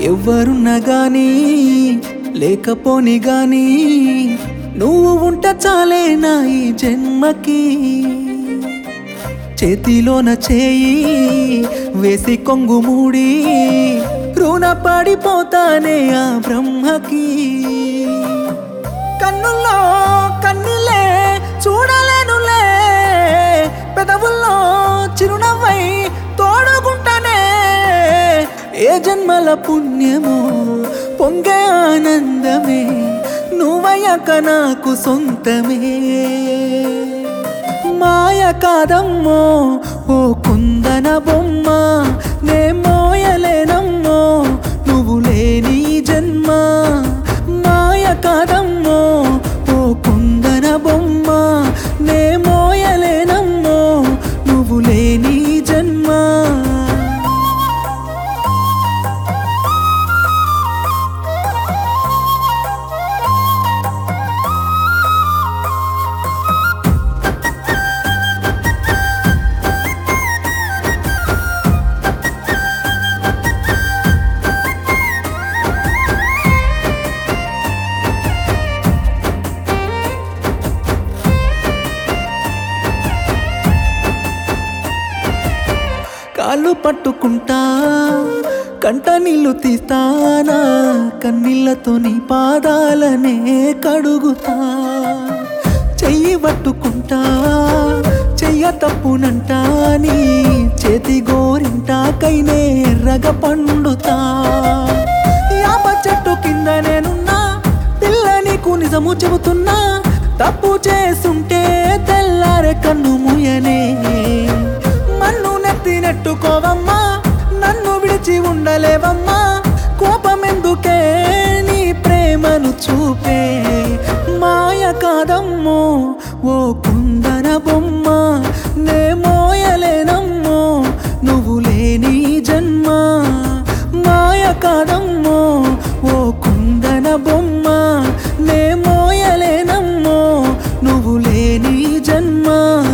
ఎవ్వరున్నా గాని లేకపోని గాని నువ్వు ఉంట చాలే నా ఈ జన్మకి చేతిలోన చేయి వేసి కొంగు మూడి రుణ పడిపోతానే ఆ బ్రహ్మకి కన్నుల్లో కన్నులే చూడలేనులే పెదవుల్లో చిరునవ్వై తోడుకుంటానే ఏ జన్మల పుణ్యమో పొంగే ఆనందమే నువ్వయ్యాక నాకు సొంతమే మాయ కాదమ్మో ఓ కుందన బొమ్మ నే మోయలేనమ్మో నువ్వు లేని జన్మ మాయ కాదమ్మో ఓ కుందన బొమ్మ నే మోయలేనమ్మో నువ్వు లేని జన్మ కాళ్ళు పట్టుకుంటా కంట నీళ్లు తీస్తానా కన్నీళ్లతో నీ పాదాలనే కడుగుతా చెయ్యి పట్టుకుంటా చెయ్య తప్పునంటా నీ చేతి గోరింటాకైనే ఎర్రగ పండుతా యాప చెట్టు కింద నేనున్నా పిల్ల నీకు నిజము చెబుతున్నా తప్పు చేస్తుంటే తెల్లారే కన్ను ముయనే మన్ను నెత్తి నెట్టుకోవమ్మా నన్ను విడిచి ఉండలేవమ్మా కోపమెందుకే నీ ప్రేమను చూపే మాయ కాదమ్మో ఓ కుందన బొమ్మ నే మోయలేనమ్మో నువ్వు లేని జన్మ మాయ కాదమ్మో ఓ కుందన బొమ్మ నే మోయలేనమ్మో నువ్వు లేని జన్మ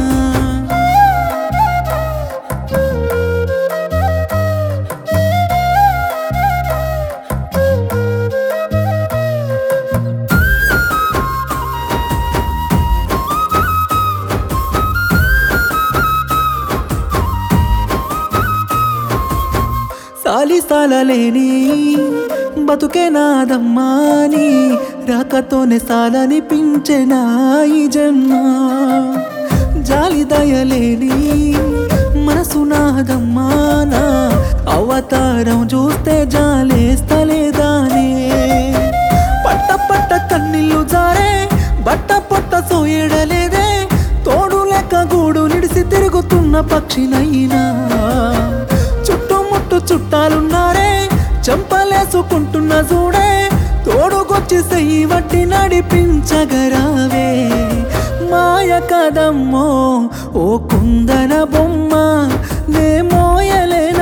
సాలి సాలలేని బతుకే నాదమ్మాని రాకతోనే సాలనిపించెనా ఈ జన్మ జాలి దయలేని మనసు నాదమ్మానా అవతారం చూస్తే జాలేస్తలేదానే పట్ట పట్ట కన్నీళ్ళు జారే బట్ట పొట్ట సోయడలేదే తోడు లెక్క గూడు నిడిసి తిరుగుతున్న పక్షినైనా చుట్టుముట్టు చుట్టాలున్నారే చంపలేసుకుంటున్న చూడే తోడుకొచ్చి సెయ్యి వట్టి నడిపించగరావే మాయ కదమ్మో ఓ కుందన బొమ్మ నే మోయలేన